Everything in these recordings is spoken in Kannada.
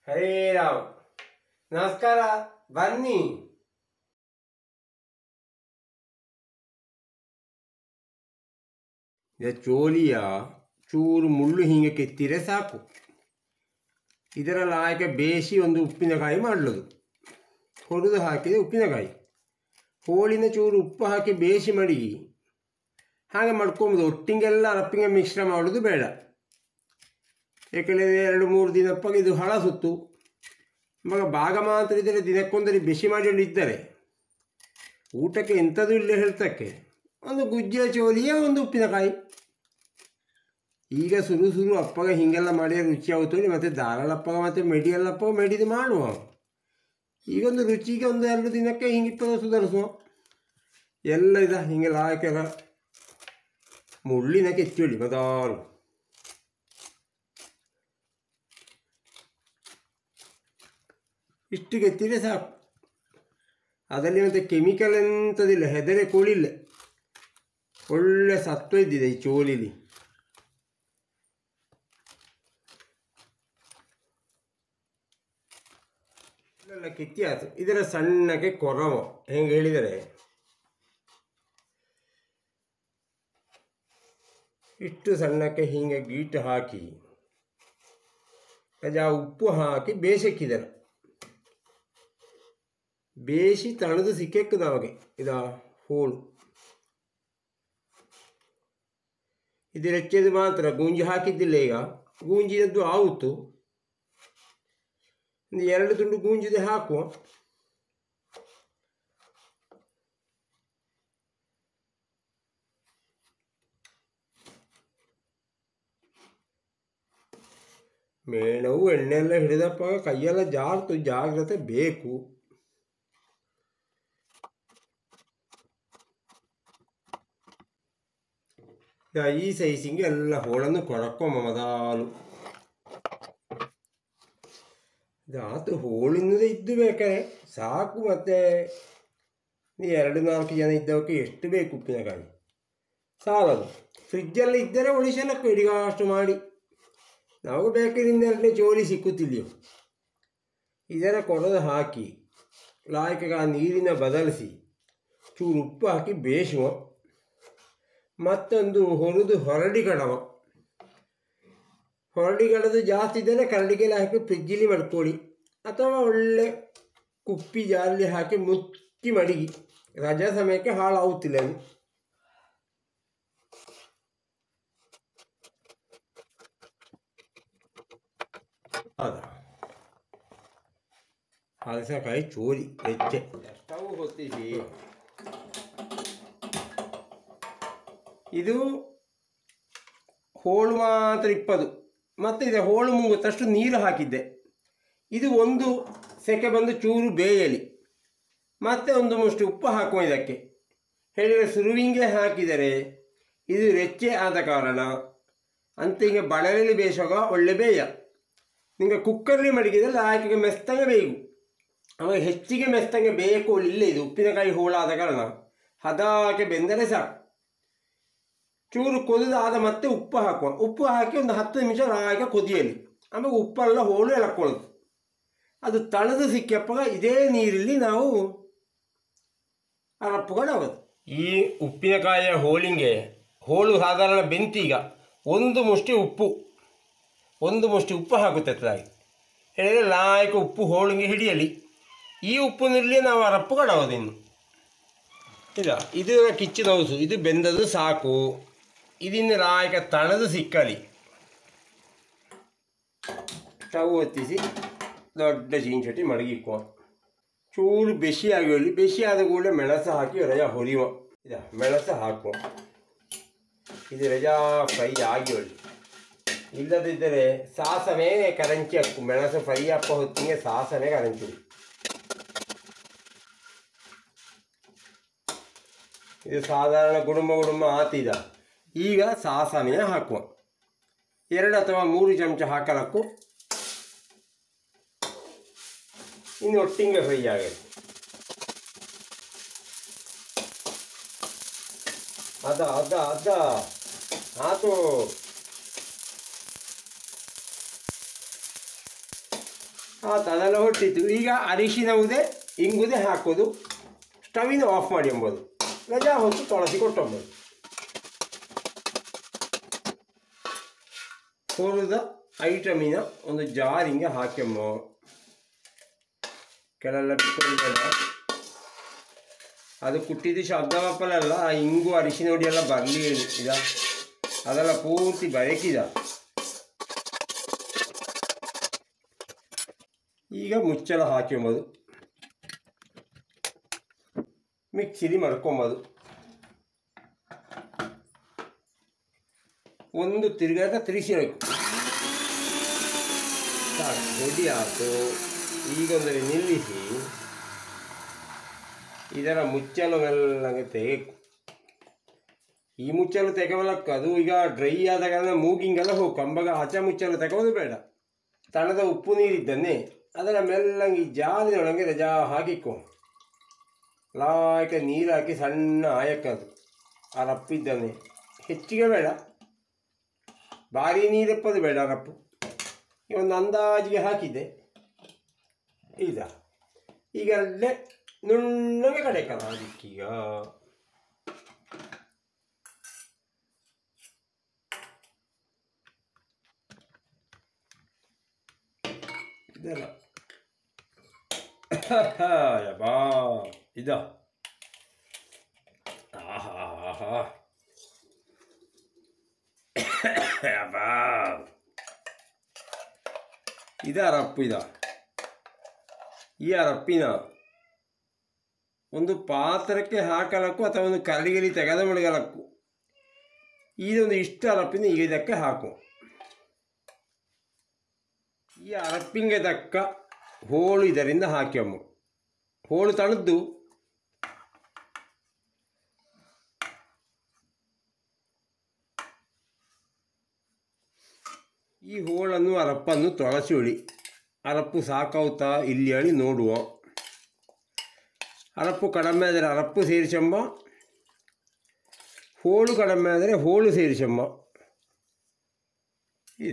ಹರೇ ರಾಮ್ ನಮಸ್ಕಾರ ಬನ್ನಿ ಇದು ಚೋಲಿಯ ಚೂರು ಮುಳ್ಳು ಹೀಗೆ ಕೆತ್ತಿರೆ ಸಾಕು ಇದರ ಲಾಯಕ ಬೇಯಿಸಿ ಒಂದು ಉಪ್ಪಿನಕಾಯಿ ಮಾಡಲದು ಹೊಡೆದು ಹಾಕಿದ ಉಪ್ಪಿನಕಾಯಿ ಹೋಳಿನ ಚೂರು ಉಪ್ಪು ಹಾಕಿ ಬೇಯಿಸಿ ಮಡಗಿ ಹಾಗೆ ಮಾಡ್ಕೊಂಬೋದು ಒಟ್ಟಿಗೆಲ್ಲ ರಪ್ಪಿಗೆ ಮಿಶ್ರ ಮಾಡೋದು ಬೇಡ ಯಾಕಂದರೆ ಎರಡು ಮೂರು ದಿನಪ್ಪಾಗ ಇದು ಹಳ ಸುತ್ತು ಮಗ ಭಾಗ ಮಾತ್ರ ಇದ್ದರೆ ದಿನಕ್ಕೊಂದರಿ ಬಿಸಿ ಮಾಡಿಕೊಂಡು ಇದ್ದರೆ ಊಟಕ್ಕೆ ಎಂಥದ್ದು ಇಲ್ಲ ಹೇಳ್ತಕ್ಕೆ ಒಂದು ಗುಜ್ಜೆ ಚೋಲಿಯ ಒಂದು ಉಪ್ಪಿನಕಾಯಿ ಈಗ ಸುರು ಸುರು ಅಪ್ಪಗ ಹೀಗೆಲ್ಲ ಮಾಡಿ ರುಚಿ ಆಗುತ್ತೇಳಿ ಮತ್ತು ದಾರಾಳಪ್ಪಗ ಮತ್ತು ಮೆಡಿಯಲ್ಲಪ್ಪ ಮೆಡಿದು ಮಾಡುವ ಈಗೊಂದು ರುಚಿಗೆ ಒಂದು ಎರಡು ದಿನಕ್ಕೆ ಹಿಂಗಿಪ್ಪದ ಸುಧಾರಿಸುವ ಎಲ್ಲ ಇದ ಹಿಂಗೆ ಲಾಯಕೆಲ್ಲ ಮುಳ್ಳಿನ ಕೆಚ್ಚೊಳಿ ಮದಾರು ಇಷ್ಟು ಕೆತ್ತಿದ್ರೆ ಸಾಕು ಅದರಲ್ಲಿ ಮತ್ತೆ ಕೆಮಿಕಲ್ ಎಂಥದಿಲ್ಲ ಹೆದರೆ ಕೋಳಿಲ್ಲ ಒಳ್ಳೆ ಸತ್ವ ಇದ್ದಿದೆ ಈ ಚೋಲಿಲಿ ಇಲ್ಲೆಲ್ಲ ಕಿತ್ತಿ ಆಯ್ತು ಇದರ ಸಣ್ಣಕ್ಕೆ ಕೊರವ ಹೆಂಗೆ ಹೇಳಿದರೆ ಇಷ್ಟು ಸಣ್ಣಕ್ಕೆ ಹೀಗೆ ಗೀಟು ಹಾಕಿ ಅದು ಆ ಉಪ್ಪು ಹಾಕಿ ಬೇಯಿಸಿಕ್ಕಿದ್ದಾರೆ ಬೇಯಿಸಿ ತಣದು ಸಿಕ್ಕೆಕ್ಕದ ಅವಾಗೆ ಇದ ಹೋಳು ಇದು ಹೆಚ್ಚಿದ ಮಾತ್ರ ಗೂಂಜಿ ಹಾಕಿದ್ದಿಲ್ಲ ಈಗ ಗೂಂಜಿದದ್ದು ಆವುತ್ತು ಒಂದು ಎರಡು ತುಂಡು ಗೂಂಜಿದೆ ಹಾಕುವ ಮೇಣವು ಎಣ್ಣೆಲ್ಲ ಹಿಡಿದಪ್ಪ ಕೈಯೆಲ್ಲ ಜಾರ್ತು ಜಾಗ್ರತೆ ಬೇಕು ಈಗ ಈ ಸೈಸಿಂಗೆ ಎಲ್ಲ ಹೋಳನ್ನು ಕೊರಕೊಂಬ ಮೊದಲು ಆತು ಹೋಳಿನದೇ ಇದ್ದು ಬೇಕಾರೆ ಸಾಕು ಮತ್ತೆ ನೀ ಎರಡು ನಾಲ್ಕು ಜನ ಇದ್ದವಕ್ಕೆ ಎಷ್ಟು ಬೇಕು ಉಪ್ಪಿನಕಾಯಿ ಸಾಲದು ಫ್ರಿಜ್ಜಲ್ಲಿ ಇದ್ದರೆ ಉಳಿಸಲಕ್ಕ ಇಡೀಗ ಅಷ್ಟು ಮಾಡಿ ನಾವು ಬೇಕರಿಂದ ಎರಡನೇ ಜೋಲಿ ಸಿಕ್ಕುತ್ತಿಲ್ಲಯೋ ಇದರ ಕೊಡದು ಹಾಕಿ ಲಾಯಕ ಆ ನೀರಿನ ಬದಲಿಸಿ ಚೂರು ಉಪ್ಪು ಹಾಕಿ ಬೇಯಿಸುವ ಮತ್ತೊಂದು ಹೊರದು ಹೊರಡಿ ಕಡವ ಹೊರಡಿ ಕಡದು ಜಾಸ್ತಿ ಇದ್ದರೆ ಕರಡಿಗೆಲ್ಲ ಹಾಕಿ ಫ್ರಿಜ್ಜಲ್ಲಿ ಮಡ್ಕೊಳ್ಳಿ ಅಥವಾ ಒಳ್ಳೆ ಕುಪ್ಪಿ ಜಾಲಿ ಹಾಕಿ ಮುಚ್ಚಿ ಮಡಗಿ ರಜಾ ಸಮಯಕ್ಕೆ ಹಾಳಾಗುತ್ತಿಲ್ಲ ಅದು ಹೌದ ಹಲಸಕಾಯಿ ಚೋರಿ ಹೆಚ್ಚೆ ಸ್ಟವ್ ಹೊತ್ತಿಸಿ ಇದು ಹೋಳು ಮಾತ್ರ ಇಪ್ಪದು ಮತ್ತು ಇದೆ ಹೋಳು ಮುಗುತ್ತಷ್ಟು ನೀರು ಹಾಕಿದ್ದೆ ಇದು ಒಂದು ಸೆಕೆ ಬಂದು ಚೂರು ಬೇಯಲಿ ಮತ್ತೆ ಒಂದು ಮುಷ್ಟು ಉಪ್ಪು ಹಾಕುವ ಇದಕ್ಕೆ ಹೇಳಿದರೆ ಸುರುವಿಂಗೆ ಹಾಕಿದರೆ ಇದು ರೆಚ್ಚೆ ಆದ ಕಾರಣ ಅಂತ ಹಿಂಗೆ ಬಳಲಲ್ಲಿ ಬೇಯಿಸುವಾಗ ಒಳ್ಳೆ ಬೇಯ ನಿಮಗೆ ಕುಕ್ಕರ್ಲಿ ಮಡಗಿದರೆ ಆಕೆಗೆ ಮೆಸ್ತಂಗೆ ಬೇಯು ಆಮೇಲೆ ಹೆಚ್ಚಿಗೆ ಮೆಸ್ತಂಗೆ ಬೇಯಕ್ಕೂ ಇಲ್ಲ ಇದು ಉಪ್ಪಿನಕಾಯಿ ಹೋಳಾದ ಕಾರಣ ಹದಾಕೆ ಬೆಂದರೆ ಸಾಕು ಚೂರು ಕೊದಿದಾದ ಮತ್ತೆ ಉಪ್ಪು ಹಾಕುವ ಉಪ್ಪು ಹಾಕಿ ಒಂದು ಹತ್ತು ನಿಮಿಷ ರಾಗ ಕೊದಿಯಲಿ ಆಮೇಲೆ ಉಪ್ಪೆಲ್ಲ ಹೋಳು ಎಳ್ಕೊಳ್ಳೋದು ಅದು ತಳೆದು ಸಿಕ್ಕಪ್ಪಾಗ ಇದೇ ನೀರಲ್ಲಿ ನಾವು ಆಗೋದು ಈ ಉಪ್ಪಿನಕಾಯಿಯ ಹೋಳಿಗೆ ಹೋಳು ಸಾಧಾರಣ ಬೆಂತೀಗ ಒಂದು ಮುಷ್ಟಿ ಉಪ್ಪು ಒಂದು ಮುಷ್ಟಿ ಉಪ್ಪು ಹಾಕುತ್ತದೆ ಹೇಳಿದರೆ ಲಾಯಕ ಉಪ್ಪು ಹೋಳಿಗೆ ಹಿಡಿಯಲಿ ಈ ಉಪ್ಪಿನಲ್ಲಿ ನಾವು ಅರಪ್ಪುಗಡೋದು ಇನ್ನು ಇಲ್ಲ ಇದು ಕಿಚ್ಚಿನ ಹೌಸು ಇದು ಬೆಂದದು ಸಾಕು ಇದನ್ನು ಲಾಯಕ ತಣದು ಸಿಕ್ಕಲಿ ಸ್ಟವ್ ಹೊತ್ತಿಸಿ ದೊಡ್ಡ ಚೀಂಚಟಿ ಮಡಗಿಕ್ಕುವ ಚೂರು ಬೆಸಿ ಆಗಿ ಬೆಸಿ ಆದ ಕೂಡಲೇ ಮೆಣಸು ಹಾಕಿ ರಜಾ ಹೊರಿಯುವ ಇದ ಮೆಣಸು ಹಾಕುವ ಇದು ರಜಾ ಫ್ರೈ ಆಗಿ ಒಳ್ಳೆ ಇಲ್ಲದಿದ್ದರೆ ಸಾಸವೇ ಕರಂಚಿ ಹಾಕು ಮೆಣಸು ಫ್ರೈ ಅಪ್ಪ ಹೊತ್ತಿಗೆ ಸಾಸವೇ ಕರಂಚಿ ಇದು ಸಾಧಾರಣ ಗುಡುಂಬ ಗುಡುಂಬ ಆತಿದ ಈಗ ಸಾಸನೆ ಹಾಕುವ ಎರಡು ಅಥವಾ ಮೂರು ಚಮಚ ಹಾಕಲಕ್ಕು ಇನ್ನು ಒಟ್ಟಿಗೆ ಫ್ರೈ ಆಗುತ್ತೆ ಅದ ಅದ ಅದ ಆತು ಆತು ಅದೆಲ್ಲ ಹೊಟ್ಟಿತ್ತು ಈಗ ಅರಿಶಿನ ಉದೆ ಇಂಗುದೆ ಹಾಕೋದು ಸ್ಟವಿನ ಆಫ್ ಮಾಡಿ ಎಂಬುದು ರಜಾ ಹೊತ್ತು ತೊಳಸಿ ಕೊಟ್ಟಂಬುದು ಹುರಿದ ಐಟಮಿನ ಒಂದು ಜಾರಿಂಗೆ ಹಾಕೆಂಬ ಕೆಳೆಲ್ಲ ಬಿಟ್ಕೊಳ್ಬೇಡ ಅದು ಕುಟ್ಟಿದ್ದು ಶಬ್ದವಪ್ಪಲಲ್ಲ ಆ ಇಂಗು ಅರಿಶಿನ ಹುಡಿ ಎಲ್ಲ ಬರಲಿ ಇದ ಅದೆಲ್ಲ ಪೂರ್ತಿ ಬರಕಿದ ಈಗ ಮುಚ್ಚಳ ಹಾಕೊಂಬೋದು ಮಿಕ್ಸಿಲಿ ಮಾಡ್ಕೊಂಬೋದು ಒಂದು ತಿರುಗಾಟ ತಿರುಗಿಸಿರಬೇಕು ಸಾಕು ರೆಡಿ ಆಯಿತು ಈಗ ಒಂದರಲ್ಲಿ ನಿಲ್ಲಿಸಿ ಇದರ ಮುಚ್ಚಲು ಮೆಲ್ಲಗೆ ತೆಗೆಕು ಈ ಮುಚ್ಚಲು ತೆಗೆವಲಕ್ಕ ಅದು ಈಗ ಡ್ರೈ ಆದ ಕಾರಣ ಮೂಗಿಂಗೆಲ್ಲ ಹೋಗಿ ಕಂಬಗ ಹಚ ಮುಚ್ಚಲು ತೆಗೆಯೋದು ಬೇಡ ತಣದ ಉಪ್ಪು ನೀರಿದ್ದನ್ನೇ ಅದರ ಮೆಲ್ಲಂಗೆ ಈ ಜಾಲಿನೊಳಗೆ ರಜಾ ಹಾಕಿಕೊ ಲಾಯ್ಕ ನೀರು ಹಾಕಿ ಸಣ್ಣ ಆಯಕ್ಕದು ಆ ರಪ್ಪಿದ್ದಾನೆ ಹೆಚ್ಚಿಗೆ ಬೇಡ ಭಾರಿ ನೀರೆಪ್ಪದು ಬೇಡ ರಪ್ಪು ಈ ಒಂದು ಅಂದಾಜಿಗೆ ಹಾಕಿದ್ದೆ ಈಗ ಈಗ ಅಲ್ಲೇ ನುಣ್ಣಗೆ ಕಡೆಕಲ್ಲ ಅದಕ್ಕೀಗ ಇದೆಲ್ಲ ಯಬ್ಬಾ ಇದ ಆಹಾ ಆಹಾ ಯಬ್ಬಾ ಇದ ರಪ್ಪು ಇದ ಈ ರಪ್ಪಿನ ಒಂದು ಪಾತ್ರಕ್ಕೆ ಹಾಕಲಕ್ಕೂ ಅಥವಾ ಒಂದು ಕಲಿಗಲಿ ತೆಗೆದ ಮುಳುಗಲಕ್ಕೂ ಇದೊಂದು ಇಷ್ಟ ಅರಪ್ಪಿನ ಈಗ ಇದಕ್ಕೆ ಹಾಕು ಈ ಅರಪ್ಪಿಂಗೆ ತಕ್ಕ ಹೋಳು ಇದರಿಂದ ಹಾಕ್ಯಮ್ಮ ಹೋಳು ತಣದ್ದು ಈ ಹೋಳನ್ನು ಅರಪ್ಪನ್ನು ತೊಳಸಿ ಹೊಳಿ ಅರಪ್ಪು ಸಾಕೌತಾ ಇಲ್ಲಿ ಹೇಳಿ ನೋಡುವ ಅರಪ್ಪು ಕಡಿಮೆ ಆದರೆ ಅರಪ್ಪು ಸೇರಿಸಂಬ ಹೋಳು ಕಡಿಮೆ ಆದರೆ ಹೋಳು ಸೇರಿಸಂಬ ಇದ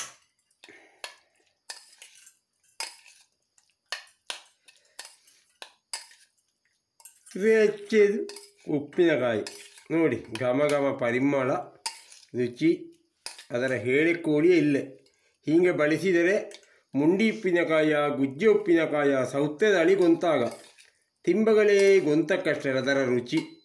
ಹೆಚ್ಚಿದು ಉಪ್ಪಿನಕಾಯಿ ನೋಡಿ ಘಮ ಘಮ ಪರಿಮಳ ರುಚಿ ಅದರ ಹೇಳಿಕೋಡಿಯೇ ಇಲ್ಲೇ ಹೀಗೆ ಬಳಸಿದರೆ ಮುಂಡಿ ಉಪ್ಪಿನಕಾಯ ಗುಜ್ಜೆ ಉಪ್ಪಿನಕಾಯ ಸೌತೆದ ಅಳಿ ಗೊಂತಾಗ ತಿಂಬಗಳೇ ಗೊಂತಕ್ಕಷ್ಟೇ ಅದರ ರುಚಿ